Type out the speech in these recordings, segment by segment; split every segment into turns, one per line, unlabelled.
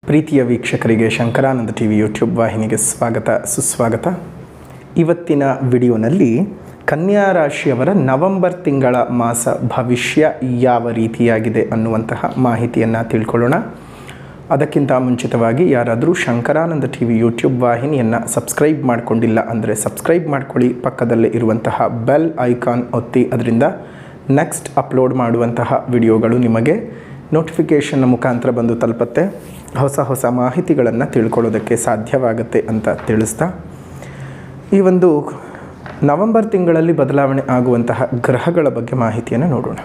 ಪ್ರೀತಿಯ ವೀಕ್ಷಕರಿಗೆ Shankaranand T V YouTube ವಾಹಿನಿಗೆ ಸ್ವಾಗತ ಸುಸ್ವಾಗತ ಇವತ್ತಿನ ವಿಡಿಯೋನಲ್ಲಿ ಕನ್ಯಾ ರಾಶಿಯವರ ನವೆಂಬರ್ ತಿಂಗಳ ಮಾಸ ಭವಿಷ್ಯ ಯಾವ ರೀತಿಯಾಗಿದೆ ಅನ್ನುವಂತಹ ಮಾಹಿತಿಯನ್ನು ತಿಳ್ಕೊಳ್ಳೋಣ ಅದಕ್ಕಿಂತ ಮುಂಚಿತವಾಗಿ ಯಾರಾದರೂ ಶಂಕರಾನಂದ ಟಿ ವಿ ಯೂಟ್ಯೂಬ್ ವಾಹಿನಿಯನ್ನು ಸಬ್ಸ್ಕ್ರೈಬ್ ಮಾಡಿಕೊಂಡಿಲ್ಲ ಅಂದರೆ ಸಬ್ಸ್ಕ್ರೈಬ್ ಮಾಡ್ಕೊಳ್ಳಿ ಪಕ್ಕದಲ್ಲೇ ಇರುವಂತಹ ಬೆಲ್ ಐಕಾನ್ ಒತ್ತಿ ಅದರಿಂದ ನೆಕ್ಸ್ಟ್ ಅಪ್ಲೋಡ್ ಮಾಡುವಂತಹ ವಿಡಿಯೋಗಳು ನಿಮಗೆ ನೋಟಿಫಿಕೇಷನ್ನ ಮುಖಾಂತರ ಬಂದು ತಲುಪತ್ತೆ ಹೊಸ ಹೊಸ ಮಾಹಿತಿಗಳನ್ನು ತಿಳ್ಕೊಳ್ಳೋದಕ್ಕೆ ಸಾಧ್ಯವಾಗುತ್ತೆ ಅಂತ ತಿಳಿಸ್ತಾ ಈ ಒಂದು ನವೆಂಬರ್ ತಿಂಗಳಲ್ಲಿ ಬದಲಾವಣೆ ಆಗುವಂತಹ ಗ್ರಹಗಳ ಬಗ್ಗೆ ಮಾಹಿತಿಯನ್ನು ನೋಡೋಣ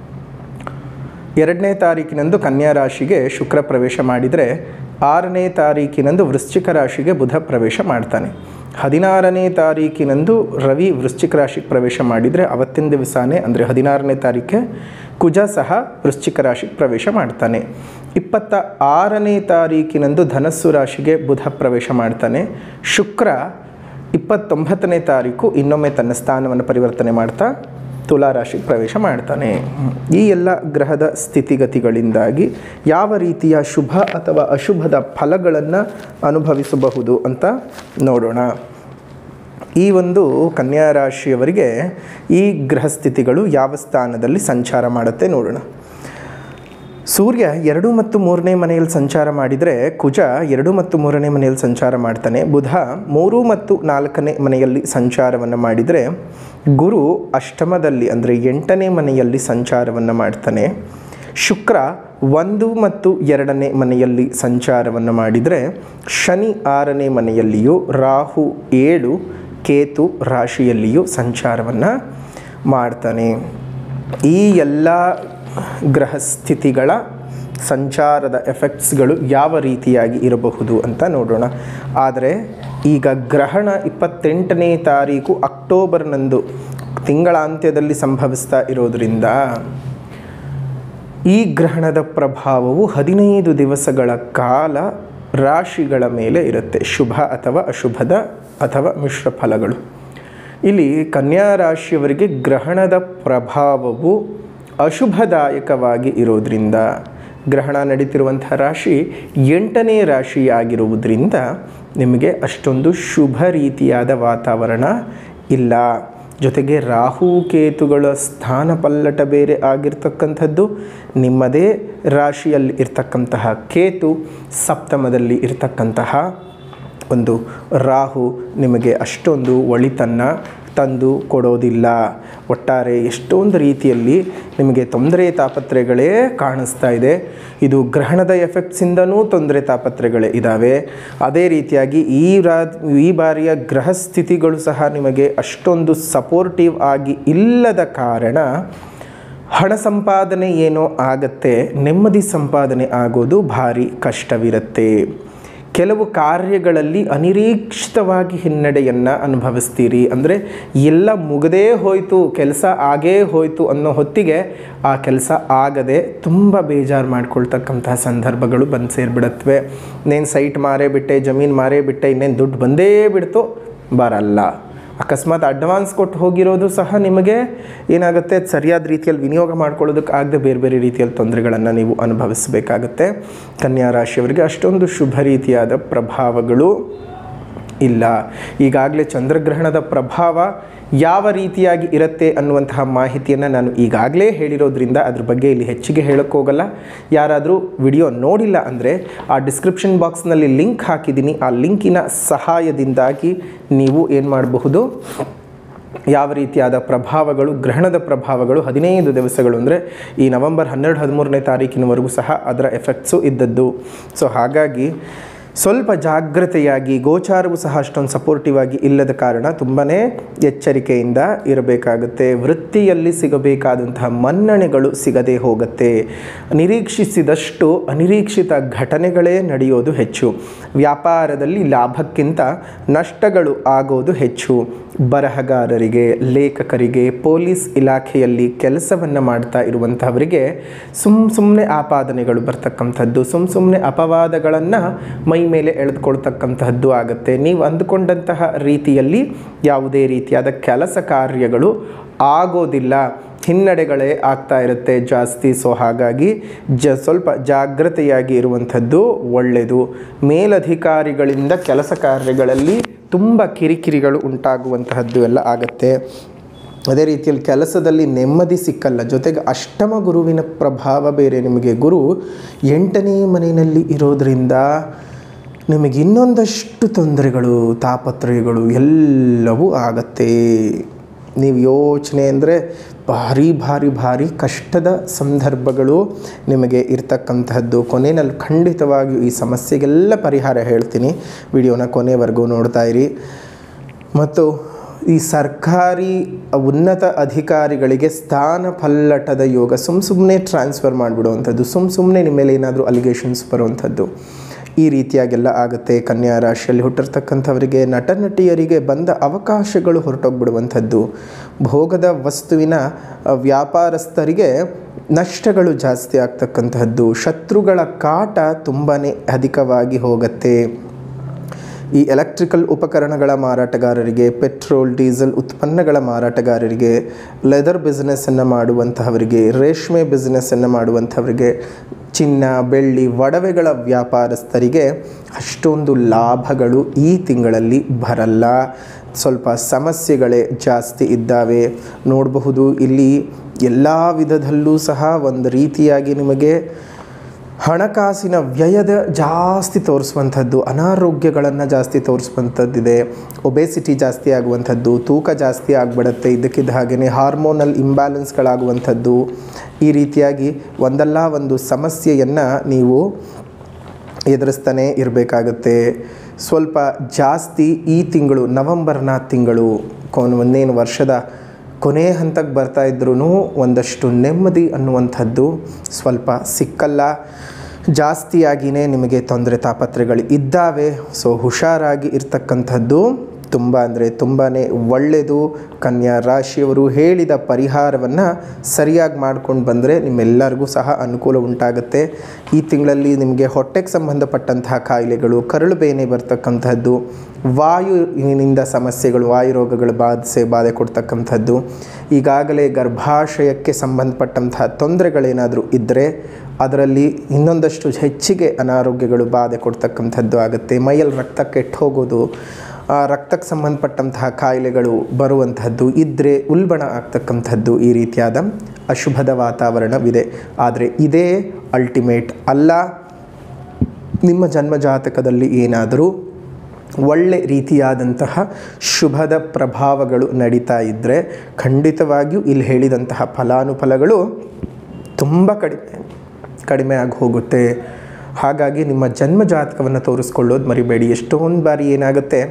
ಎರಡನೇ ತಾರೀಕಿನಂದು ಕನ್ಯಾ ರಾಶಿಗೆ ಶುಕ್ರ ಪ್ರವೇಶ ಮಾಡಿದರೆ ಆರನೇ ತಾರೀಕಿನಂದು ವೃಶ್ಚಿಕ ರಾಶಿಗೆ ಬುಧ ಪ್ರವೇಶ ಮಾಡ್ತಾನೆ ಹದಿನಾರನೇ ತಾರೀಕಿನಂದು ರವಿ ವೃಶ್ಚಿಕ ರಾಶಿಗೆ ಪ್ರವೇಶ ಮಾಡಿದರೆ ಅವತ್ತಿನ ದಿವಸನೇ ಅಂದರೆ ಹದಿನಾರನೇ ತಾರೀಕೆ ಕುಜ ಸಹ ವೃಶ್ಚಿಕ ರಾಶಿಗೆ ಪ್ರವೇಶ ಮಾಡ್ತಾನೆ ಇಪ್ಪತ್ತ ಆರನೇ ತಾರೀಕಿನಂದು ಧನಸ್ಸು ರಾಶಿಗೆ ಬುಧ ಪ್ರವೇಶ ಮಾಡ್ತಾನೆ ಶುಕ್ರ ಇಪ್ಪತ್ತೊಂಬತ್ತನೇ ತಾರೀಕು ಇನ್ನೊಮ್ಮೆ ತನ್ನ ಸ್ಥಾನವನ್ನು ಪರಿವರ್ತನೆ ಮಾಡ್ತಾ ತುಲಾ ರಾಶಿಗೆ ಪ್ರವೇಶ ಮಾಡ್ತಾನೆ ಈ ಎಲ್ಲ ಗ್ರಹದ ಸ್ಥಿತಿಗತಿಗಳಿಂದಾಗಿ ಯಾವ ರೀತಿಯ ಶುಭ ಅಥವಾ ಅಶುಭದ ಫಲಗಳನ್ನು ಅನುಭವಿಸಬಹುದು ಅಂತ ನೋಡೋಣ ಈ ಒಂದು ಕನ್ಯಾ ರಾಶಿಯವರಿಗೆ ಈ ಗ್ರಹ ಸ್ಥಿತಿಗಳು ಯಾವ ಸ್ಥಾನದಲ್ಲಿ ಸಂಚಾರ ಮಾಡುತ್ತೆ ನೋಡೋಣ ಸೂರ್ಯ ಎರಡು ಮತ್ತು ಮೂರನೇ ಮನೆಯಲ್ಲಿ ಸಂಚಾರ ಮಾಡಿದರೆ ಕುಜ ಎರಡು ಮತ್ತು ಮೂರನೇ ಮನೆಯಲ್ಲಿ ಸಂಚಾರ ಮಾಡ್ತಾನೆ ಬುಧ ಮೂರು ಮತ್ತು ನಾಲ್ಕನೇ ಮನೆಯಲ್ಲಿ ಸಂಚಾರವನ್ನು ಮಾಡಿದರೆ ಗುರು ಅಷ್ಟಮದಲ್ಲಿ ಅಂದರೆ ಎಂಟನೇ ಮನೆಯಲ್ಲಿ ಸಂಚಾರವನ್ನು ಮಾಡ್ತಾನೆ ಶುಕ್ರ ಒಂದು ಮತ್ತು ಎರಡನೇ ಮನೆಯಲ್ಲಿ ಸಂಚಾರವನ್ನು ಮಾಡಿದರೆ ಶನಿ ಆರನೇ ಮನೆಯಲ್ಲಿಯೂ ರಾಹು ಏಳು ಕೇತು ರಾಶಿಯಲ್ಲಿಯೂ ಸಂಚಾರವನ್ನು ಮಾಡ್ತಾನೆ ಈ ಎಲ್ಲ ಗ್ರಹ ಸ್ಥಿತಿಗಳ ಸಂಚಾರದ ಎಫೆಕ್ಟ್ಸ್ಗಳು ಯಾವ ರೀತಿಯಾಗಿ ಇರಬಹುದು ಅಂತ ನೋಡೋಣ ಆದರೆ ಈಗ ಗ್ರಹಣ ಇಪ್ಪತ್ತೆಂಟನೇ ತಾರೀಕು ಅಕ್ಟೋಬರ್ನಂದು ತಿಂಗಳಾಂತ್ಯದಲ್ಲಿ ಸಂಭವಿಸ್ತಾ ಇರೋದರಿಂದ ಈ ಗ್ರಹಣದ ಪ್ರಭಾವವು ಹದಿನೈದು ದಿವಸಗಳ ಕಾಲ ರಾಶಿಗಳ ಮೇಲೆ ಇರುತ್ತೆ ಶುಭ ಅಥವಾ ಅಶುಭದ ಅಥವಾ ಮಿಶ್ರ ಫಲಗಳು ಇಲ್ಲಿ ಕನ್ಯಾ ರಾಶಿಯವರಿಗೆ ಗ್ರಹಣದ ಪ್ರಭಾವವು ಅಶುಭದಾಯಕವಾಗಿ ಇರೋದ್ರಿಂದ ಗ್ರಹಣ ನಡೀತಿರುವಂಥ ರಾಶಿ ಎಂಟನೇ ರಾಶಿಯಾಗಿರುವುದರಿಂದ ನಿಮಗೆ ಅಷ್ಟೊಂದು ಶುಭ ರೀತಿಯಾದ ವಾತಾವರಣ ಇಲ್ಲ ಜೊತೆಗೆ ರಾಹು ಕೇತುಗಳ ಸ್ಥಾನ ಪಲ್ಲಟ ಬೇರೆ ಆಗಿರ್ತಕ್ಕಂಥದ್ದು ನಿಮ್ಮದೇ ರಾಶಿಯಲ್ಲಿ ಇರ್ತಕ್ಕಂತಹ ಕೇತು ಸಪ್ತಮದಲ್ಲಿ ಇರ್ತಕ್ಕಂತಹ ಒಂದು ರಾಹು ನಿಮಗೆ ಅಷ್ಟೊಂದು ಒಳಿತನ್ನು ತಂದು ಕೊಡೋದಿಲ್ಲ ಒಟ್ಟಾರೆ ಎಷ್ಟೊಂದು ರೀತಿಯಲ್ಲಿ ನಿಮಗೆ ತೊಂದರೆ ತಾಪತ್ರೆಗಳೇ ಕಾಣಿಸ್ತಾ ಇದೆ ಇದು ಗ್ರಹಣದ ಎಫೆಕ್ಟ್ಸಿಂದನೂ ತೊಂದರೆ ತಾಪತ್ರೆಗಳೇ ಇದ್ದಾವೆ ಅದೇ ರೀತಿಯಾಗಿ ಈ ರಾ ಈ ಬಾರಿಯ ಗ್ರಹ ಸ್ಥಿತಿಗಳು ಸಹ ನಿಮಗೆ ಅಷ್ಟೊಂದು ಸಪೋರ್ಟಿವ್ ಆಗಿ ಇಲ್ಲದ ಕಾರಣ ಹಣ ಸಂಪಾದನೆ ಏನೋ ಆಗತ್ತೆ ನೆಮ್ಮದಿ ಸಂಪಾದನೆ ಆಗೋದು ಭಾರಿ ಕಷ್ಟವಿರುತ್ತೆ ಕೆಲವು ಕಾರ್ಯಗಳಲ್ಲಿ ಅನಿರೀಕ್ಷಿತವಾಗಿ ಹಿನ್ನಡೆಯನ್ನು ಅನುಭವಿಸ್ತೀರಿ ಅಂದರೆ ಎಲ್ಲ ಮುಗದೇ ಹೋಯಿತು ಕೆಲಸ ಆಗೇ ಹೋಯಿತು ಅನ್ನೋ ಹೊತ್ತಿಗೆ ಆ ಕೆಲಸ ಆಗದೆ ತುಂಬ ಬೇಜಾರು ಮಾಡ್ಕೊಳ್ತಕ್ಕಂತಹ ಸಂದರ್ಭಗಳು ಬಂದು ಸೇರಿಬಿಡತ್ವೆ ಇನ್ನೇನು ಸೈಟ್ ಮಾರೇ ಬಿಟ್ಟೆ ಜಮೀನು ಮಾರೇ ಬಿಟ್ಟೆ ಇನ್ನೇನು ದುಡ್ಡು ಬಂದೇ ಬಿಡ್ತು ಬರಲ್ಲ ಅಕಸ್ಮಾತ್ ಅಡ್ವಾನ್ಸ್ ಕೊಟ್ಟು ಹೋಗಿರೋದು ಸಹ ನಿಮಗೆ ಏನಾಗುತ್ತೆ ಸರಿಯಾದ ರೀತಿಯಲ್ಲಿ ವಿನಿಯೋಗ ಮಾಡ್ಕೊಳ್ಳೋದಕ್ಕೆ ಆಗದೆ ಬೇರೆ ಬೇರೆ ರೀತಿಯಲ್ಲಿ ತೊಂದರೆಗಳನ್ನು ನೀವು ಅನುಭವಿಸಬೇಕಾಗತ್ತೆ ಕನ್ಯಾ ರಾಶಿಯವರಿಗೆ ಅಷ್ಟೊಂದು ಶುಭ ರೀತಿಯಾದ ಪ್ರಭಾವಗಳು ಇಲ್ಲ ಈಗಾಗಲೇ ಚಂದ್ರಗ್ರಹಣದ ಪ್ರಭಾವ ಯಾವ ರೀತಿಯಾಗಿ ಇರುತ್ತೆ ಅನ್ನುವಂತಹ ಮಾಹಿತಿಯನ್ನು ನಾನು ಈಗಾಗಲೇ ಹೇಳಿರೋದ್ರಿಂದ ಅದ್ರ ಬಗ್ಗೆ ಇಲ್ಲಿ ಹೆಚ್ಚಿಗೆ ಹೇಳೋಕ್ಕೆ ಹೋಗಲ್ಲ ಯಾರಾದರೂ ವಿಡಿಯೋ ನೋಡಿಲ್ಲ ಅಂದರೆ ಆ ಡಿಸ್ಕ್ರಿಪ್ಷನ್ ಬಾಕ್ಸ್ನಲ್ಲಿ ಲಿಂಕ್ ಹಾಕಿದ್ದೀನಿ ಆ ಲಿಂಕಿನ ಸಹಾಯದಿಂದಾಗಿ ನೀವು ಏನು ಮಾಡಬಹುದು ಯಾವ ರೀತಿಯಾದ ಪ್ರಭಾವಗಳು ಗ್ರಹಣದ ಪ್ರಭಾವಗಳು ಹದಿನೈದು ದಿವಸಗಳು ಅಂದರೆ ಈ ನವೆಂಬರ್ ಹನ್ನೆರಡು ಹದಿಮೂರನೇ ತಾರೀಕಿನವರೆಗೂ ಸಹ ಅದರ ಎಫೆಕ್ಟ್ಸು ಇದ್ದದ್ದು ಸೊ ಹಾಗಾಗಿ ಸ್ವಲ್ಪ ಜಾಗ್ರತೆಯಾಗಿ ಗೋಚಾರವು ಸಹ ಅಷ್ಟೊಂದು ಸಪೋರ್ಟಿವ್ ಆಗಿ ಇಲ್ಲದ ಕಾರಣ ತುಂಬಾ ಎಚ್ಚರಿಕೆಯಿಂದ ಇರಬೇಕಾಗುತ್ತೆ ವೃತ್ತಿಯಲ್ಲಿ ಸಿಗಬೇಕಾದಂತಹ ಮನ್ನಣೆಗಳು ಸಿಗದೇ ಹೋಗುತ್ತೆ ನಿರೀಕ್ಷಿಸಿದಷ್ಟು ಅನಿರೀಕ್ಷಿತ ಘಟನೆಗಳೇ ನಡೆಯೋದು ಹೆಚ್ಚು ವ್ಯಾಪಾರದಲ್ಲಿ ಲಾಭಕ್ಕಿಂತ ನಷ್ಟಗಳು ಆಗೋದು ಹೆಚ್ಚು ಬರಹಗಾರರಿಗೆ ಲೇಖಕರಿಗೆ ಪೊಲೀಸ್ ಇಲಾಖೆಯಲ್ಲಿ ಕೆಲಸವನ್ನು ಮಾಡ್ತಾ ಇರುವಂತಹವರಿಗೆ ಸುಮ್ ಸುಮ್ಮನೆ ಆಪಾದನೆಗಳು ಬರ್ತಕ್ಕಂಥದ್ದು ಸುಮ್ಮ ಸುಮ್ಮನೆ ಅಪವಾದಗಳನ್ನು ಮೈ ಮೇಲೆ ಎಳೆದುಕೊಳ್ತಕ್ಕಂತಹದ್ದು ಆಗುತ್ತೆ ನೀವು ಅಂದುಕೊಂಡಂತಹ ರೀತಿಯಲ್ಲಿ ಯಾವುದೇ ರೀತಿಯಾದ ಕೆಲಸ ಕಾರ್ಯಗಳು ಆಗೋದಿಲ್ಲ ಹಿನ್ನಡೆಗಳೇ ಆಗ್ತಾ ಇರುತ್ತೆ ಜಾಸ್ತಿ ಸೊ ಹಾಗಾಗಿ ಜ ಸ್ವಲ್ಪ ಜಾಗ್ರತೆಯಾಗಿ ಇರುವಂಥದ್ದು ಒಳ್ಳೆಯದು ಮೇಲಧಿಕಾರಿಗಳಿಂದ ಕೆಲಸ ಕಾರ್ಯಗಳಲ್ಲಿ ತುಂಬ ಕಿರಿಕಿರಿಗಳು ಉಂಟಾಗುವಂತಹದ್ದು ಎಲ್ಲ ಆಗುತ್ತೆ ಅದೇ ರೀತಿಯಲ್ಲಿ ಕೆಲಸದಲ್ಲಿ ನೆಮ್ಮದಿ ಸಿಕ್ಕಲ್ಲ ಜೊತೆಗೆ ಅಷ್ಟಮ ಗುರುವಿನ ಪ್ರಭಾವ ಬೇರೆ ನಿಮಗೆ ಗುರು ಎಂಟನೇ ಮನೆಯಲ್ಲಿ ಇರೋದರಿಂದ ನಿಮಗೆ ಇನ್ನೊಂದಷ್ಟು ತೊಂದರೆಗಳು ತಾಪತ್ರಯಗಳು ಎಲ್ಲವೂ ಆಗತ್ತೆ ನೀವು ಯೋಚನೆ ಅಂದರೆ ಭಾರಿ ಭಾರಿ ಭಾರಿ ಕಷ್ಟದ ಸಂದರ್ಭಗಳು ನಿಮಗೆ ಇರ್ತಕ್ಕಂತಹದ್ದು ಕೊನೆಯಲ್ಲಿ ಖಂಡಿತವಾಗಿಯೂ ಈ ಸಮಸ್ಯೆಗೆಲ್ಲ ಪರಿಹಾರ ಹೇಳ್ತೀನಿ ವಿಡಿಯೋನ ಕೊನೆವರೆಗೂ ನೋಡ್ತಾ ಇರಿ ಮತ್ತು ಈ ಸರ್ಕಾರಿ ಉನ್ನತ ಅಧಿಕಾರಿಗಳಿಗೆ ಸ್ಥಾನ ಪಲ್ಲಟದ ಯೋಗ ಸುಮ್ಮ ಸುಮ್ಮನೆ ಟ್ರಾನ್ಸ್ಫರ್ ಮಾಡಿಬಿಡುವಂಥದ್ದು ಸುಮ್ಮ ಸುಮ್ಮನೆ ನಿಮ್ಮ ಮೇಲೆ ಏನಾದರೂ ಅಲಿಗೇಷನ್ಸ್ ಬರುವಂಥದ್ದು ಈ ರೀತಿಯಾಗೆಲ್ಲ ಆಗುತ್ತೆ ಕನ್ಯಾ ರಾಶಿಯಲ್ಲಿ ಹುಟ್ಟಿರ್ತಕ್ಕಂಥವರಿಗೆ ನಟ ನಟಿಯರಿಗೆ ಬಂದ ಅವಕಾಶಗಳು ಹೊರಟೋಗ್ಬಿಡುವಂಥದ್ದು ಭೋಗದ ವಸ್ತುವಿನ ಅ, ವ್ಯಾಪಾರಸ್ಥರಿಗೆ ನಷ್ಟಗಳು ಜಾಸ್ತಿ ಆಗ್ತಕ್ಕಂತಹದ್ದು ಶತ್ರುಗಳ ಕಾಟ ತುಂಬಾ ಅಧಿಕವಾಗಿ ಹೋಗುತ್ತೆ ಈ ಎಲೆಕ್ಟ್ರಿಕಲ್ ಉಪಕರಣಗಳ ಮಾರಾಟಗಾರರಿಗೆ ಪೆಟ್ರೋಲ್ ಡೀಸೆಲ್ ಉತ್ಪನ್ನಗಳ ಮಾರಾಟಗಾರರಿಗೆ ಲೆದರ್ ಬಿಸ್ನೆಸ್ಸನ್ನು ಮಾಡುವಂತಹವರಿಗೆ ರೇಷ್ಮೆ ಬಿಸ್ನೆಸ್ಸನ್ನು ಮಾಡುವಂಥವರಿಗೆ ಚಿನ್ನ ಬೆಳ್ಳಿ ಒಡವೆಗಳ ವ್ಯಾಪಾರಸ್ಥರಿಗೆ ಅಷ್ಟೊಂದು ಲಾಭಗಳು ಈ ತಿಂಗಳಲ್ಲಿ ಬರಲ್ಲ ಸ್ವಲ್ಪ ಸಮಸ್ಯೆಗಳೇ ಜಾಸ್ತಿ ಇದ್ದಾವೆ ನೋಡಬಹುದು ಇಲ್ಲಿ ಎಲ್ಲ ವಿಧದಲ್ಲೂ ಸಹ ಒಂದು ರೀತಿಯಾಗಿ ನಿಮಗೆ ಹಣಕಾಸಿನ ವ್ಯಯದ ಜಾಸ್ತಿ ತೋರಿಸುವಂಥದ್ದು ಅನಾರೋಗ್ಯಗಳನ್ನು ಜಾಸ್ತಿ ತೋರಿಸುವಂಥದ್ದಿದೆ ಒಬೆಸಿಟಿ ಜಾಸ್ತಿ ಆಗುವಂಥದ್ದು ತೂಕ ಜಾಸ್ತಿ ಆಗಿಬಿಡುತ್ತೆ ಇದಕ್ಕಿದ್ದ ಹಾಗೆಯೇ ಹಾರ್ಮೋನಲ್ ಇಂಬ್ಯಾಲೆನ್ಸ್ಗಳಾಗುವಂಥದ್ದು ಈ ರೀತಿಯಾಗಿ ಒಂದಲ್ಲ ಒಂದು ಸಮಸ್ಯೆಯನ್ನು ನೀವು ಎದುರಿಸ್ತಾನೆ ಇರಬೇಕಾಗತ್ತೆ ಸ್ವಲ್ಪ ಜಾಸ್ತಿ ಈ ತಿಂಗಳು ನವಂಬರ್ನ ತಿಂಗಳು ಕೊನೆ ಒಂದೇನು ವರ್ಷದ ಕೊನೆ ಹಂತಕ್ಕೆ ಬರ್ತಾ ಇದ್ರೂ ಒಂದಷ್ಟು ನೆಮ್ಮದಿ ಅನ್ನುವಂಥದ್ದು ಸ್ವಲ್ಪ ಸಿಕ್ಕಲ್ಲ ಜಾಸ್ತಿಯಾಗಿಯೇ ನಿಮಗೆ ತೊಂದರೆ ತಾಪತ್ರೆಗಳು ಇದ್ದಾವೆ ಸೊ ಹುಷಾರಾಗಿ ಇರ್ತಕ್ಕಂಥದ್ದು ತುಂಬ ಅಂದರೆ ತುಂಬಾ ಒಳ್ಳೆಯದು ಕನ್ಯಾ ರಾಶಿಯವರು ಹೇಳಿದ ಪರಿಹಾರವನ್ನು ಸರಿಯಾಗಿ ಮಾಡ್ಕೊಂಡು ಬಂದರೆ ನಿಮ್ಮೆಲ್ಲರಿಗೂ ಸಹ ಅನುಕೂಲ ಉಂಟಾಗುತ್ತೆ ಈ ತಿಂಗಳಲ್ಲಿ ನಿಮಗೆ ಹೊಟ್ಟೆಗೆ ಸಂಬಂಧಪಟ್ಟಂತಹ ಕಾಯಿಲೆಗಳು ಕರಳು ಬೇನೆ ಬರ್ತಕ್ಕಂಥದ್ದು ವಾಯುವಿನಿಂದ ಸಮಸ್ಯೆಗಳು ವಾಯು ರೋಗಗಳು ಬಾಧಿಸೆ ಬಾಧೆ ಕೊಡ್ತಕ್ಕಂಥದ್ದು ಈಗಾಗಲೇ ಗರ್ಭಾಶಯಕ್ಕೆ ಸಂಬಂಧಪಟ್ಟಂತಹ ತೊಂದರೆಗಳೇನಾದರೂ ಇದ್ದರೆ ಅದರಲ್ಲಿ ಇನ್ನೊಂದಷ್ಟು ಹೆಚ್ಚಿಗೆ ಅನಾರೋಗ್ಯಗಳು ಬಾಧೆ ಕೊಡ್ತಕ್ಕಂಥದ್ದು ಆಗುತ್ತೆ ಮೈಯಲ್ಲಿ ರಕ್ತ ಕೆಟ್ಟು ಹೋಗೋದು ಆ ರಕ್ತಕ್ಕೆ ಸಂಬಂಧಪಟ್ಟಂತಹ ಕಾಯಿಲೆಗಳು ಬರುವಂತಹದ್ದು ಇದ್ದರೆ ಉಲ್ಬಣ ಆಗ್ತಕ್ಕಂಥದ್ದು ಈ ರೀತಿಯಾದ ಅಶುಭದ ವಾತಾವರಣವಿದೆ ಆದರೆ ಇದೇ ಅಲ್ಟಿಮೇಟ್ ಅಲ್ಲ ನಿಮ್ಮ ಜನ್ಮ ಜಾತಕದಲ್ಲಿ ಏನಾದರೂ ಒಳ್ಳೆ ರೀತಿಯಾದಂತಹ ಶುಭದ ಪ್ರಭಾವಗಳು ನಡೀತಾ ಇದ್ದರೆ ಖಂಡಿತವಾಗಿಯೂ ಇಲ್ಲಿ ಹೇಳಿದಂತಹ ಫಲಾನುಫಲಗಳು ತುಂಬ ಕಡಿಮೆ ಕಡಿಮೆ ಆಗಿ ಹೋಗುತ್ತೆ ಹಾಗಾಗಿ ನಿಮ್ಮ ಜನ್ಮ ಜಾತಕವನ್ನು ತೋರಿಸ್ಕೊಳ್ಳೋದು ಮರಿಬೇಡಿ ಎಷ್ಟೊಂದು ಬಾರಿ ಏನಾಗುತ್ತೆ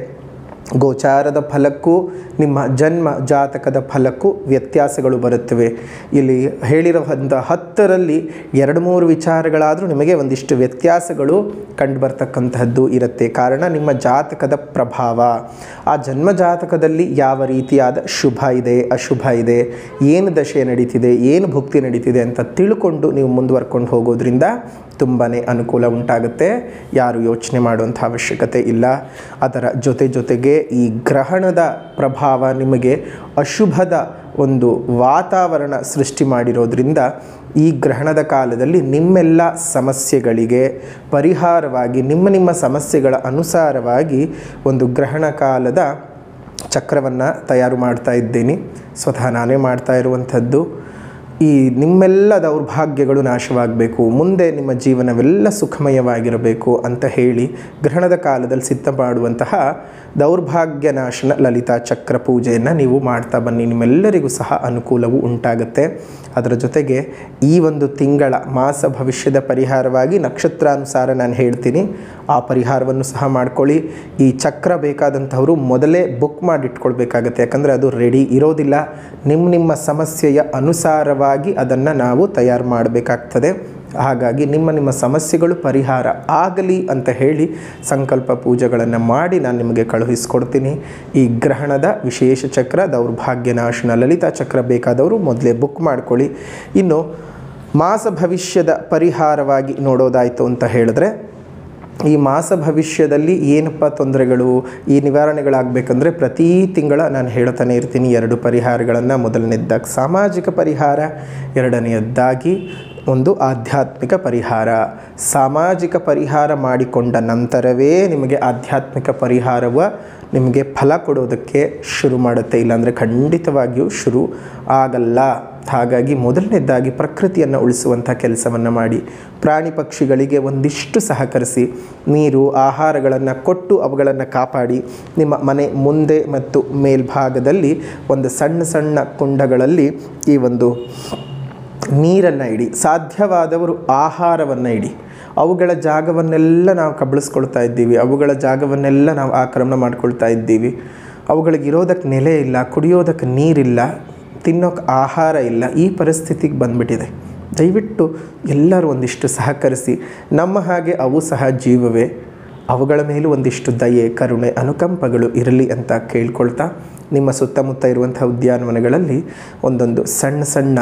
ಗೋಚಾರದ ಫಲಕ್ಕೂ ನಿಮ್ಮ ಜನ್ಮ ಜಾತಕದ ಫಲಕ್ಕೂ ವ್ಯತ್ಯಾಸಗಳು ಬರುತ್ತವೆ ಇಲ್ಲಿ ಹೇಳಿರುವಂಥ ಹತ್ತರಲ್ಲಿ ಎರಡು ಮೂರು ವಿಚಾರಗಳಾದರೂ ನಿಮಗೆ ಒಂದಿಷ್ಟು ವ್ಯತ್ಯಾಸಗಳು ಕಂಡುಬರ್ತಕ್ಕಂತಹದ್ದು ಇರುತ್ತೆ ಕಾರಣ ನಿಮ್ಮ ಜಾತಕದ ಪ್ರಭಾವ ಆ ಜನ್ಮ ಜಾತಕದಲ್ಲಿ ಯಾವ ರೀತಿಯಾದ ಶುಭ ಇದೆ ಅಶುಭ ಇದೆ ಏನು ದಶೆ ನಡೀತಿದೆ ಏನು ಭುಕ್ತಿ ನಡೀತಿದೆ ಅಂತ ತಿಳ್ಕೊಂಡು ನೀವು ಮುಂದುವರ್ಕೊಂಡು ಹೋಗೋದ್ರಿಂದ ತುಂಬಾ ಅನುಕೂಲ ಉಂಟಾಗುತ್ತೆ ಯಾರು ಯೋಚನೆ ಮಾಡುವಂಥ ಅವಶ್ಯಕತೆ ಇಲ್ಲ ಅದರ ಜೊತೆ ಜೊತೆಗೆ ಈ ಗ್ರಹಣದ ಪ್ರಭಾವ ನಿಮಗೆ ಅಶುಭದ ಒಂದು ವಾತಾವರಣ ಸೃಷ್ಟಿ ಮಾಡಿರೋದ್ರಿಂದ ಈ ಗ್ರಹಣದ ಕಾಲದಲ್ಲಿ ನಿಮ್ಮೆಲ್ಲ ಸಮಸ್ಯೆಗಳಿಗೆ ಪರಿಹಾರವಾಗಿ ನಿಮ್ಮ ನಿಮ್ಮ ಸಮಸ್ಯೆಗಳ ಅನುಸಾರವಾಗಿ ಒಂದು ಗ್ರಹಣ ಕಾಲದ ಚಕ್ರವನ್ನು ತಯಾರು ಮಾಡ್ತಾ ಇದ್ದೀನಿ ಸ್ವತಃ ನಾನೇ ಮಾಡ್ತಾ ಇರುವಂಥದ್ದು ಈ ನಿಮ್ಮೆಲ್ಲ ದೌರ್ಭಾಗ್ಯಗಳು ನಾಶವಾಗಬೇಕು ಮುಂದೆ ನಿಮ್ಮ ಜೀವನವೆಲ್ಲ ಸುಖಮಯವಾಗಿರಬೇಕು ಅಂತ ಹೇಳಿ ಗ್ರಹಣದ ಕಾಲದಲ್ಲಿ ಸಿದ್ಧ ಮಾಡುವಂತಹ ದೌರ್ಭಾಗ್ಯ ನಾಶನ ಲಲಿತಾ ಚಕ್ರ ಪೂಜೆಯನ್ನು ನೀವು ಮಾಡ್ತಾ ಬನ್ನಿ ನಿಮ್ಮೆಲ್ಲರಿಗೂ ಸಹ ಅನುಕೂಲವು ಉಂಟಾಗುತ್ತೆ ಅದರ ಜೊತೆಗೆ ಈ ಒಂದು ತಿಂಗಳ ಮಾಸ ಭವಿಷ್ಯದ ಪರಿಹಾರವಾಗಿ ನಕ್ಷತ್ರಾನುಸಾರ ನಾನು ಹೇಳ್ತೀನಿ ಆ ಪರಿಹಾರವನ್ನು ಸಹ ಮಾಡ್ಕೊಳ್ಳಿ ಈ ಚಕ್ರ ಬೇಕಾದಂಥವರು ಮೊದಲೇ ಬುಕ್ ಮಾಡಿ ಇಟ್ಕೊಳ್ಬೇಕಾಗತ್ತೆ ಯಾಕಂದರೆ ಅದು ರೆಡಿ ಇರೋದಿಲ್ಲ ನಿಮ್ಮ ನಿಮ್ಮ ಸಮಸ್ಯೆಯ ಅನುಸಾರವಾಗಿ ಅದನ್ನು ನಾವು ತಯಾರು ಮಾಡಬೇಕಾಗ್ತದೆ ಹಾಗಾಗಿ ನಿಮ್ಮ ನಿಮ್ಮ ಸಮಸ್ಯೆಗಳು ಪರಿಹಾರ ಆಗಲಿ ಅಂತ ಹೇಳಿ ಸಂಕಲ್ಪ ಪೂಜೆಗಳನ್ನು ಮಾಡಿ ನಾನು ನಿಮಗೆ ಕಳುಹಿಸ್ಕೊಡ್ತೀನಿ ಈ ಗ್ರಹಣದ ವಿಶೇಷ ಚಕ್ರ ದೌರ್ಭಾಗ್ಯ ನಾಶನ ಲಲಿತಾ ಚಕ್ರ ಬೇಕಾದವರು ಮೊದಲೇ ಬುಕ್ ಮಾಡ್ಕೊಳ್ಳಿ ಇನ್ನು ಮಾಸ ಭವಿಷ್ಯದ ಪರಿಹಾರವಾಗಿ ನೋಡೋದಾಯಿತು ಅಂತ ಹೇಳಿದ್ರೆ ಈ ಮಾಸ ಭವಿಷ್ಯದಲ್ಲಿ ಏನಪ್ಪ ತೊಂದರೆಗಳು ಈ ನಿವಾರಣೆಗಳಾಗಬೇಕಂದ್ರೆ ಪ್ರತಿ ತಿಂಗಳ ನಾನು ಹೇಳ್ತಾನೆ ಇರ್ತೀನಿ ಎರಡು ಪರಿಹಾರಗಳನ್ನು ಮೊದಲನೇದಾಗಿ ಸಾಮಾಜಿಕ ಪರಿಹಾರ ಎರಡನೆಯದ್ದಾಗಿ ಒಂದು ಆಧ್ಯಾತ್ಮಿಕ ಪರಿಹಾರ ಸಾಮಾಜಿಕ ಪರಿಹಾರ ಮಾಡಿಕೊಂಡ ನಂತರವೇ ನಿಮಗೆ ಆಧ್ಯಾತ್ಮಿಕ ಪರಿಹಾರವ ನಿಮಗೆ ಫಲ ಕೊಡೋದಕ್ಕೆ ಶುರು ಮಾಡುತ್ತೆ ಇಲ್ಲಾಂದರೆ ಖಂಡಿತವಾಗಿಯೂ ಶುರು ಆಗಲ್ಲ ಹಾಗಾಗಿ ಮೊದಲನೇದಾಗಿ ಪ್ರಕೃತಿಯನ್ನು ಉಳಿಸುವಂಥ ಕೆಲಸವನ್ನು ಮಾಡಿ ಪ್ರಾಣಿ ಪಕ್ಷಿಗಳಿಗೆ ಒಂದಿಷ್ಟು ಸಹಕರಿಸಿ ನೀರು ಆಹಾರಗಳನ್ನು ಕೊಟ್ಟು ಅವುಗಳನ್ನು ಕಾಪಾಡಿ ನಿಮ್ಮ ಮನೆ ಮುಂದೆ ಮತ್ತು ಮೇಲ್ಭಾಗದಲ್ಲಿ ಒಂದು ಸಣ್ಣ ಸಣ್ಣ ಕುಂಡಗಳಲ್ಲಿ ಈ ಒಂದು ನೀರನ್ನು ಇಡಿ ಸಾಧ್ಯವಾದವರು ಆಹಾರವನ್ನು ಇಡಿ ಅವುಗಳ ಜಾಗವನ್ನೆಲ್ಲ ನಾವು ಕಬಳಿಸ್ಕೊಳ್ತಾ ಇದ್ದೀವಿ ಅವುಗಳ ಜಾಗವನ್ನೆಲ್ಲ ನಾವು ಆಕ್ರಮಣ ಮಾಡ್ಕೊಳ್ತಾ ಇದ್ದೀವಿ ಅವುಗಳಿಗೆ ಇರೋದಕ್ಕೆ ನೆಲೆ ಇಲ್ಲ ಕುಡಿಯೋದಕ್ಕೆ ನೀರಿಲ್ಲ ತಿನ್ನೋಕೆ ಆಹಾರ ಇಲ್ಲ ಈ ಪರಿಸ್ಥಿತಿಗೆ ಬಂದ್ಬಿಟ್ಟಿದೆ ದಯವಿಟ್ಟು ಎಲ್ಲರೂ ಒಂದಿಷ್ಟು ಸಹಕರಿಸಿ ನಮ್ಮ ಹಾಗೆ ಅವು ಸಹ ಜೀವವೇ ಅವುಗಳ ಮೇಲೂ ಒಂದಿಷ್ಟು ದಯೆ ಕರುಣೆ ಅನುಕಂಪಗಳು ಇರಲಿ ಅಂತ ಕೇಳ್ಕೊಳ್ತಾ ನಿಮ್ಮ ಸುತ್ತಮುತ್ತ ಇರುವಂಥ ಉದ್ಯಾನವನಗಳಲ್ಲಿ ಒಂದೊಂದು ಸಣ್ಣ ಸಣ್ಣ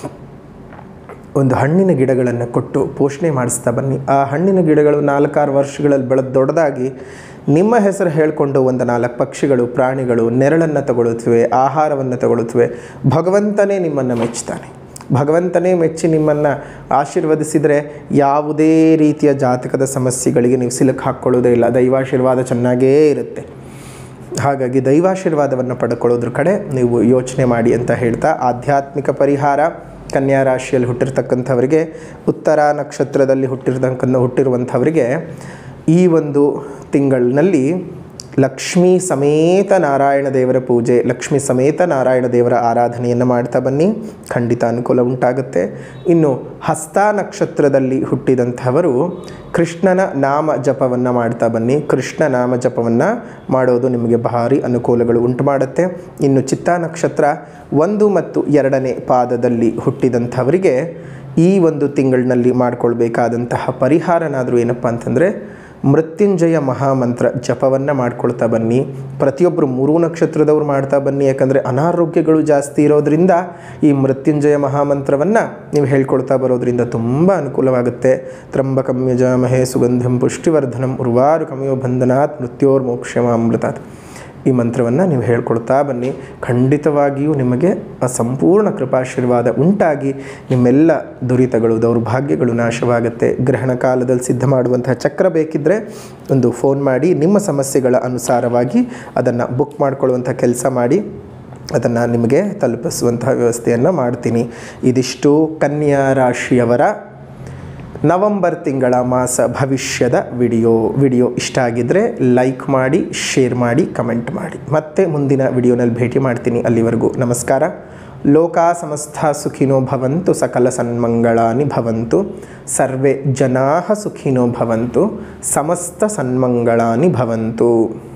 ಒಂದು ಹಣ್ಣಿನ ಗಿಡಗಳನ್ನು ಕೊಟ್ಟು ಪೋಷಣೆ ಮಾಡಿಸ್ತಾ ಬನ್ನಿ ಆ ಹಣ್ಣಿನ ಗಿಡಗಳು ನಾಲ್ಕಾರು ವರ್ಷಗಳಲ್ಲಿ ಬೆಳೆದು ದೊಡ್ಡದಾಗಿ ನಿಮ್ಮ ಹೆಸರು ಹೇಳಿಕೊಂಡು ಒಂದು ನಾಲ್ಕು ಪಕ್ಷಿಗಳು ಪ್ರಾಣಿಗಳು ನೆರಳನ್ನು ತಗೊಳ್ಳುತ್ತವೆ ಆಹಾರವನ್ನು ತಗೊಳ್ಳುತ್ತವೆ ಭಗವಂತನೇ ನಿಮ್ಮನ್ನು ಮೆಚ್ಚುತ್ತಾನೆ ಭಗವಂತನೇ ಮೆಚ್ಚಿ ನಿಮ್ಮನ್ನು ಆಶೀರ್ವದಿಸಿದರೆ ಯಾವುದೇ ರೀತಿಯ ಜಾತಕದ ಸಮಸ್ಯೆಗಳಿಗೆ ನೀವು ಸಿಲುಕು ಹಾಕ್ಕೊಳ್ಳೋದೇ ಇಲ್ಲ ದೈವಾಶೀರ್ವಾದ ಚೆನ್ನಾಗೇ ಇರುತ್ತೆ ಹಾಗಾಗಿ ದೈವಾಶೀರ್ವಾದವನ್ನು ಪಡ್ಕೊಳ್ಳೋದ್ರ ಕಡೆ ನೀವು ಯೋಚನೆ ಮಾಡಿ ಅಂತ ಹೇಳ್ತಾ ಆಧ್ಯಾತ್ಮಿಕ ಪರಿಹಾರ ಕನ್ಯಾ ರಾಶಿಯಲ್ಲಿ ಹುಟ್ಟಿರ್ತಕ್ಕಂಥವರಿಗೆ ಉತ್ತರ ನಕ್ಷತ್ರದಲ್ಲಿ ಹುಟ್ಟಿರ್ತಕ್ಕಂಥ ಹುಟ್ಟಿರುವಂಥವರಿಗೆ ಈ ಒಂದು ತಿಂಗಳಿನಲ್ಲಿ ಲಕ್ಷ್ಮೀ ಸಮೇತ ನಾರಾಯಣ ದೇವರ ಪೂಜೆ ಲಕ್ಷ್ಮೀ ಸಮೇತ ನಾರಾಯಣ ದೇವರ ಆರಾಧನೆಯನ್ನು ಮಾಡ್ತಾ ಬನ್ನಿ ಖಂಡಿತ ಅನುಕೂಲ ಉಂಟಾಗುತ್ತೆ ಇನ್ನು ಹಸ್ತ ನಕ್ಷತ್ರದಲ್ಲಿ ಹುಟ್ಟಿದಂಥವರು ಕೃಷ್ಣನ ನಾಮ ಜಪವನ್ನು ಮಾಡ್ತಾ ಬನ್ನಿ ಕೃಷ್ಣ ನಾಮ ಜಪವನ್ನು ಮಾಡೋದು ನಿಮಗೆ ಭಾರಿ ಅನುಕೂಲಗಳು ಉಂಟು ಮಾಡುತ್ತೆ ಇನ್ನು ಚಿತ್ತ ನಕ್ಷತ್ರ ಒಂದು ಮತ್ತು ಎರಡನೇ ಪಾದದಲ್ಲಿ ಹುಟ್ಟಿದಂಥವರಿಗೆ ಈ ಒಂದು ತಿಂಗಳಿನಲ್ಲಿ ಮಾಡಿಕೊಳ್ಬೇಕಾದಂತಹ ಪರಿಹಾರನಾದರೂ ಏನಪ್ಪ ಅಂತಂದರೆ ಮೃತ್ಯುಂಜಯ ಮಹಾಮಂತ್ರ ಜಪವನ್ನು ಮಾಡ್ಕೊಳ್ತಾ ಬನ್ನಿ ಪ್ರತಿಯೊಬ್ಬರು ಮೂರು ನಕ್ಷತ್ರದವ್ರು ಮಾಡ್ತಾ ಬನ್ನಿ ಯಾಕಂದರೆ ಅನಾರೋಗ್ಯಗಳು ಜಾಸ್ತಿ ಇರೋದ್ರಿಂದ ಈ ಮೃತ್ಯುಂಜಯ ಮಹಾಮಂತ್ರವನ್ನು ನೀವು ಹೇಳ್ಕೊಳ್ತಾ ಬರೋದ್ರಿಂದ ತುಂಬ ಅನುಕೂಲವಾಗುತ್ತೆ ತ್ರಂಬಕಂ ಯಜಾಮಹೇ ಸುಗಂಧಂ ಪುಷ್ಟಿವರ್ಧನಂ ಉರ್ವಾರು ಕಮಯೋ ಬಂಧನಾತ್ ಮೃತ್ಯೋರ್ಮೋಕ್ಷಮಾಮೃತಾತ್ ಈ ಮಂತ್ರವನ್ನು ನೀವು ಹೇಳ್ಕೊಳ್ತಾ ಬನ್ನಿ ಖಂಡಿತವಾಗಿಯೂ ನಿಮಗೆ ಆ ಸಂಪೂರ್ಣ ಕೃಪಾಶೀರ್ವಾದ ಉಂಟಾಗಿ ನಿಮ್ಮೆಲ್ಲ ದುರಿತಗಳು ದೌರ್ಭಾಗ್ಯಗಳು ನಾಶವಾಗುತ್ತೆ ಗ್ರಹಣ ಕಾಲದಲ್ಲಿ ಸಿದ್ಧ ಮಾಡುವಂತಹ ಚಕ್ರ ಬೇಕಿದ್ದರೆ ಒಂದು ಫೋನ್ ಮಾಡಿ ನಿಮ್ಮ ಸಮಸ್ಯೆಗಳ ಅನುಸಾರವಾಗಿ ಅದನ್ನು ಬುಕ್ ಮಾಡ್ಕೊಳ್ಳುವಂಥ ಕೆಲಸ ಮಾಡಿ ಅದನ್ನು ನಿಮಗೆ ತಲುಪಿಸುವಂತಹ ವ್ಯವಸ್ಥೆಯನ್ನು ಮಾಡ್ತೀನಿ ಇದಿಷ್ಟು ಕನ್ಯಾ ರಾಶಿಯವರ ನವಂಬರ್ ತಿಂಗಳ ಮಾಸ ಭವಿಷ್ಯದ ವಿಡಿಯೋ ವಿಡಿಯೋ ಇಷ್ಟ ಆಗಿದ್ದರೆ ಲೈಕ್ ಮಾಡಿ ಶೇರ್ ಮಾಡಿ ಕಮೆಂಟ್ ಮಾಡಿ ಮತ್ತೆ ಮುಂದಿನ ವಿಡಿಯೋನಲ್ಲಿ ಭೇಟಿ ಮಾಡ್ತೀನಿ ಅಲ್ಲಿವರೆಗೂ ನಮಸ್ಕಾರ ಲೋಕಾ ಸಮಸ್ತ ಸುಖಿನೋ ಭವಂತು ಸಕಲ ಸನ್ಮಂಗಳಾನಿ ಭವಂತು ಸರ್ವೇ ಜನಾ ಸುಖಿನೋ ಭವಂತು ಸಮಸ್ತ ಸನ್ಮಂಗಳಾನಿ ಭವಂತು